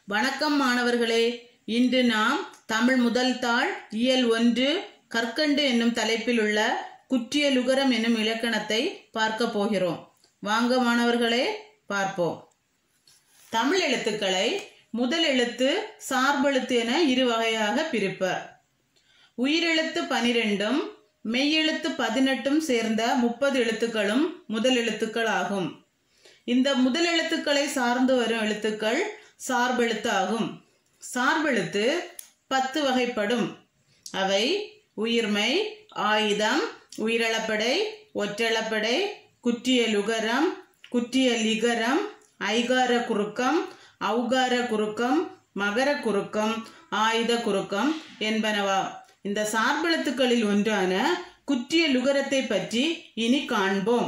வணக்கம் மாணவர்களே இன்று நாம் தமிழ் முதல் தாள் இயல் ஒன்று கற்கண்டு என்னும் தலைப்பில் உள்ள குற்றியலுகரம் என்னும் இலக்கணத்தை பார்க்க போகிறோம் வாங்க மாணவர்களே பார்ப்போம் தமிழ் எழுத்துக்களை முதல் எழுத்து சார்பெழுத்து என இரு வகையாக பிரிப்பர் உயிரெழுத்து பனிரெண்டும் மெய்யெழுத்து பதினெட்டும் சேர்ந்த முப்பது எழுத்துக்களும் முதல் எழுத்துக்கள் ஆகும் இந்த முதல் எழுத்துக்களை சார்ந்து வரும் எழுத்துக்கள் சார்பெழுத்து ஆகும் சார்பெழுத்து பத்து வகைப்படும் அவை உயிர்மை ஆயுதம் உயிரளப்படை ஒற்றளப்படை குற்றியலுகரம் குற்றியலிகரம் ஐகார குறுக்கம் ஔகார குறுக்கம் மகர குறுக்கம் ஆயுத குறுக்கம் என்பனவா இந்த சார்பெழுத்துக்களில் ஒன்றான குற்றிய லுகரத்தை பற்றி இனி காண்போம்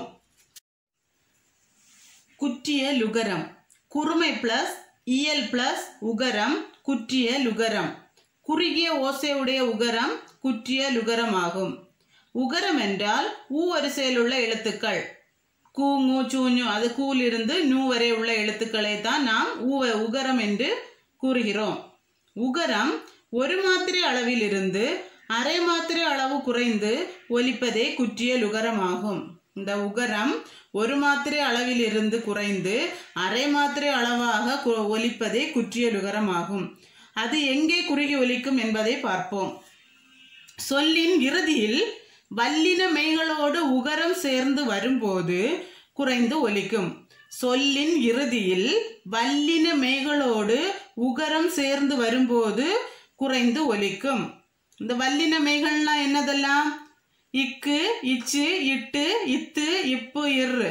குற்றிய லுகரம் குறுமை பிளஸ் இயல் பிளஸ் உகரம் குற்றிய லுகரம் குறுகிய ஓசையுடைய உகரம் குற்றிய லுகரம் ஆகும் உகரம் என்றால் ஊ வரிசையில் உள்ள எழுத்துக்கள் கூ மூ சூஞு அது கூலிருந்து நூ வரை உள்ள எழுத்துக்களை தான் நாம் ஊ உகரம் என்று கூறுகிறோம் உகரம் ஒரு மாத்திரை அளவில் இருந்து அரை மாத்திரை அளவு குறைந்து ஒலிப்பதே குற்றிய லுகரமாகும் இந்த உகரம் ஒரு மாத்திரை அளவில் இருந்து குறைந்து அரை மாத்திரை அளவாக கு- ஒலிப்பதே குற்றிய லுகரமாகும் அது எங்கே குறுகி ஒலிக்கும் என்பதை பார்ப்போம் சொல்லின் இறுதியில் வல்லின மெய்களோடு உகரம் சேர்ந்து வரும்போது குறைந்து ஒலிக்கும் சொல்லின் இறுதியில் வல்லின மெய்களோடு உகரம் சேர்ந்து வரும்போது குறைந்து ஒலிக்கும் இந்த வல்லின மெய்கள்லாம் என்னதெல்லாம் இக்கு இச்சு இட்டு இத்து இப்பு இரு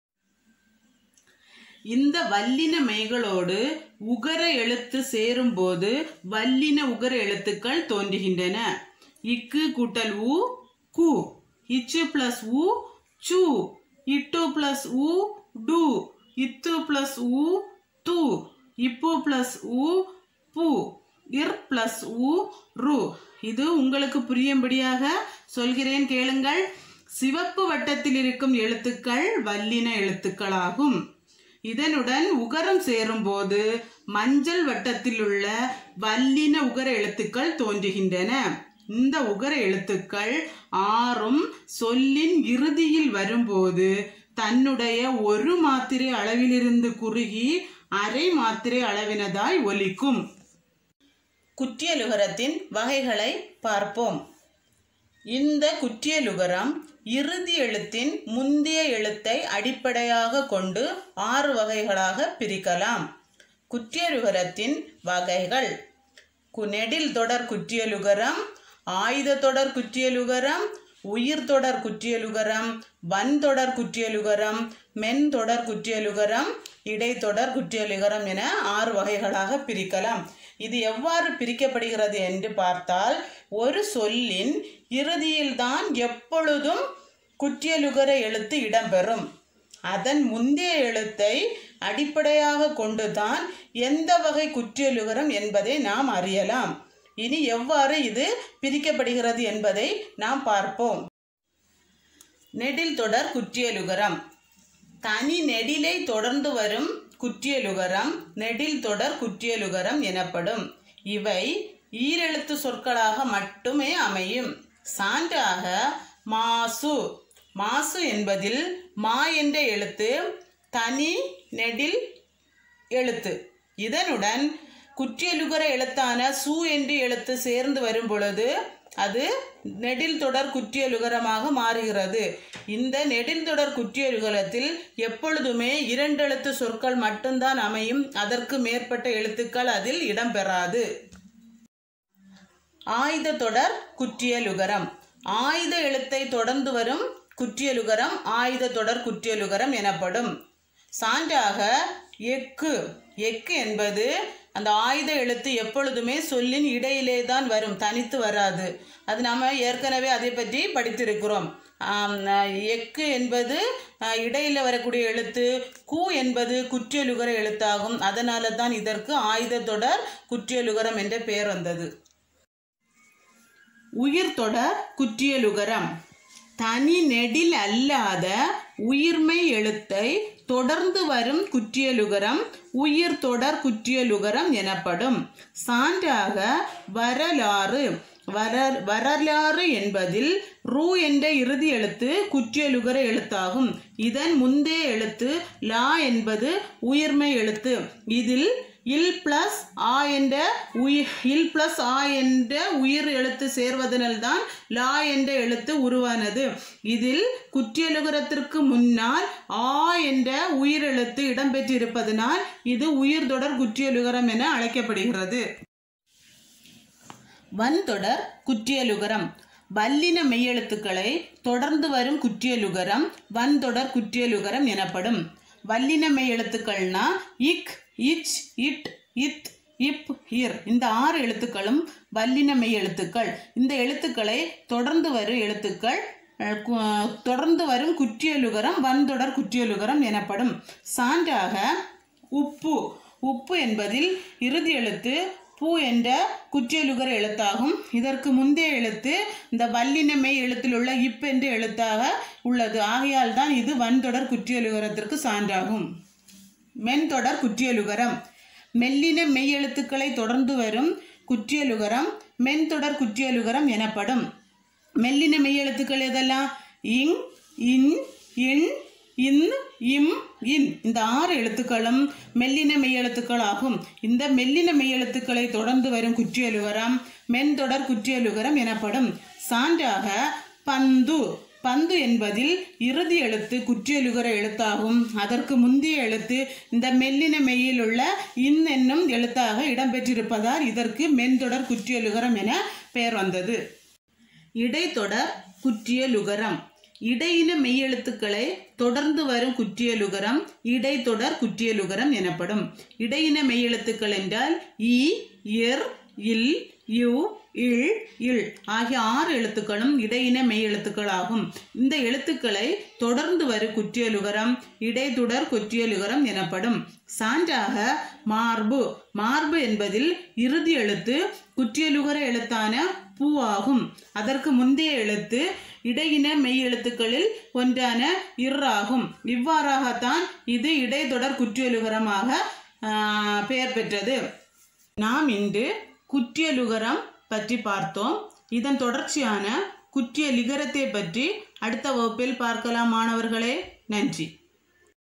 இந்த வல்லின மெய்களோடு உகர எழுத்து சேரும்போது வல்லின உகர எழுத்துக்கள் தோன்றுகின்றன இக்கு கூட்டல் உ கு இச்சு பிளஸ் உ சு இட்டு பிளஸ் உ டு இத்து பிளஸ் உ து இப்பு பிளஸ் உ பு இர் பிளஸ் உ ரு இது உங்களுக்கு புரியும்படியாக சொல்கிறேன் கேளுங்கள் சிவப்பு வட்டத்தில் இருக்கும் எழுத்துக்கள் வல்லின எழுத்துக்களாகும் இதனுடன் உகரம் சேரும்போது மஞ்சள் வட்டத்தில் உள்ள வல்லின உகர எழுத்துக்கள் தோன்றுகின்றன இந்த உகர எழுத்துக்கள் ஆறும் சொல்லின் இறுதியில் வரும்போது தன்னுடைய ஒரு மாத்திரை அளவிலிருந்து குறுகி அரை மாத்திரை அளவினதாய் ஒலிக்கும் குற்றியலுகரத்தின் வகைகளை பார்ப்போம் இந்த குற்றியலுகரம் இறுதி எழுத்தின் முந்தைய எழுத்தை அடிப்படையாக கொண்டு ஆறு வகைகளாக பிரிக்கலாம் குற்றியலுகரத்தின் வகைகள் கு- நெடில் தொடர் குற்றியலுகரம் ஆயுத தொடர் குற்றியலுகரம் உயிர் தொடர் குற்றியலுகரம் வன் தொடர் குற்றியலுகரம் மென் தொடர் குற்றியலுகரம் இடைத்தொடர் குற்றியலுகரம் என ஆறு வகைகளாக பிரிக்கலாம் இது எவ்வாறு பிரிக்கப்படுகிறது என்று பார்த்தால் ஒரு சொல்லின் இறுதியில்தான் எப்பொழுதும் குற்றியலுகர எழுத்து இடம்பெறும் அதன் முந்தைய எழுத்தை அடிப்படையாக கொண்டுதான் எந்த வகை குற்றியலுகரம் என்பதை நாம் அறியலாம் இனி எவ்வாறு இது பிரிக்கப்படுகிறது என்பதை நாம் பார்ப்போம் நெடில் தொடர் குற்றியலுகரம் தனி நெடிலை தொடர்ந்து வரும் குற்றியலுகரம் நெடில் தொடர் குற்றியலுகரம் எனப்படும் இவை ஈரெழுத்து சொற்களாக மட்டுமே அமையும் சான்றாக மாசு மாசு என்பதில் மா என்ற எழுத்து தனி நெடில் எழுத்து இதனுடன் குற்றியலுகர எழுத்தான சு என்று எழுத்து சேர்ந்து வரும் பொழுது அது நெடில் தொடர் குற்றியலுகரமாக மாறுகிறது இந்த நெடில் தொடர் குற்றியலுகரத்தில் எப்பொழுதுமே இரண்டெழுத்து சொற்கள் மட்டும்தான் அமையும் அதற்கு மேற்பட்ட எழுத்துக்கள் அதில் இடம்பெறாது ஆயுத தொடர் குற்றியலுகரம் ஆயுத எழுத்தை தொடர்ந்து வரும் குற்றியலுகரம் ஆயுத தொடர் குற்றியலுகரம் எனப்படும் சான்றாக எக்கு எக்கு என்பது அந்த ஆயுத எழுத்து எப்பொழுதுமே சொல்லின் இடையிலே தான் வரும் தனித்து வராது அது நம்ம ஏற்கனவே அதை பற்றி படித்திருக்கிறோம் ஆம், அஹ், எக்கு என்பது அஹ், இடையில வரக்கூடிய எழுத்து கு என்பது குற்றியலுகர எழுத்தாகும் அதனால தான் இதற்கு ஆயுத தொடர் குற்றியலுகரம் என்ற பெயர் வந்தது உயிர் தொடர் குற்றியலுகரம் தனி நெடில் அல்லாத உயிர்மை எழுத்தை தொடர்ந்து வரும் குற்றியலுகரம் உயிர் தொடர் குற்றியலுகரம் எனப்படும் சான்றாக வரலாறு வர வரலாறு என்பதில் ரூ என்ற இறுதி எழுத்து குற்றியலுகர எழுத்தாகும் இதன் முந்தைய எழுத்து லா என்பது உயிர்மை எழுத்து இதில் இல் பிளஸ் ஆ என்ற உயிர் இல் பிளஸ் ஆ என்ற உயிர் எழுத்து சேர்வதனால்தான் லா என்ற எழுத்து உருவானது இதில் குற்றியலுகரத்திற்கு முன்னால் ஆ என்ற உயிர் எழுத்து இடம்பெற்றிருப்பதனால் இது உயிர் தொடர் குற்றியலுகரம் என அழைக்கப்படுகிறது வன்தொடர் குற்றியலுகரம் வல்லின மெய்யெழுத்துக்களை தொடர்ந்து வரும் குற்றியலுகரம் வன்தொடர் குற்றியலுகரம் எனப்படும் வல்லின மெய்யெழுத்துக்கள்னா இக் இச் இட் இத் இப் இர் இந்த ஆறு எழுத்துக்களும் வல்லின மெய் எழுத்துக்கள் இந்த எழுத்துக்களை தொடர்ந்து வரும் எழுத்துக்கள் அஹ், கு- தொடர்ந்து வரும் குற்றியலுகரம் வன்தொடர் குற்றியலுகரம் எனப்படும் சான்றாக உப்பு உப்பு என்பதில் இறுதி எழுத்து பூ என்ற குற்றியலுகர எழுத்தாகும் இதற்கு முந்தைய எழுத்து இந்த வல்லினமை எழுத்தில் உள்ள இப் என்ற எழுத்தாக உள்ளது ஆகையால் தான் இது வன்தொடர் குற்றியலுகரத்திற்கு சான்றாகும் மென்தொடர் குற்றியலுகரம் மெல்லின மெய்யெழுத்துக்களை தொடர்ந்து வரும் குற்றியலுகரம் மென்தொடர் குற்றியலுகரம் எனப்படும் மெல்லின மெய்யெழுத்துக்கள் எதெல்லாம் இங் இன் இன் இன் இம் இன் இந்த ஆறு எழுத்துக்களும் மெல்லின மெய்யெழுத்துக்கள் ஆகும் இந்த மெல்லின மெய்யெழுத்துக்களை தொடர்ந்து வரும் குற்றியலுகரம் மென்தொடர் குற்றியலுகரம் எனப்படும் சான்றாக பந்து பந்து என்பதில் இறுதி எழுத்து குற்றியலுகர எழுத்தாகும் அதற்கு முந்தைய எழுத்து இந்த மெல்லின மெய்யில் உள்ள இன் என்னும் எழுத்தாக இடம்பெற்றிருப்பதால் இதற்கு மென்தொடர் குற்றியலுகரம் என பெயர் வந்தது இடைத்தொடர் குற்றியலுகரம் இடையின மெய்யெழுத்துக்களை தொடர்ந்து வரும் குற்றியலுகரம் இடைத்தொடர் குற்றியலுகரம் எனப்படும் இடையின மெய்யெழுத்துக்கள் என்றால் இ இர் இல் யு இல் இல் ஆகிய ஆறு எழுத்துக்களும் இடையின மெய் எழுத்துக்கள் ஆகும் இந்த எழுத்துக்களை தொடர்ந்து வரும் குற்றியலுகரம் இடைத்தொடர் குற்றியலுகரம் எனப்படும் சான்றாக மார்பு மார்பு என்பதில் இறுதி எழுத்து குற்றியலுகர எழுத்தான பூ ஆகும் அதற்கு முந்தைய எழுத்து இடையின மெய் எழுத்துக்களில் ஒன்றான இர் ஆகும் இவ்வாறாகத்தான் இது இடைத்தொடர் குற்றியலுகரமாக ஆஹ், பெயர் பெற்றது நாம் இன்று குற்றியலுகரம் பற்றி பார்த்தோம் இதன் தொடர்ச்சியான குற்றிய லிகரத்தை பற்றி அடுத்த வகுப்பில் பார்க்கலாம் மாணவர்களே நன்றி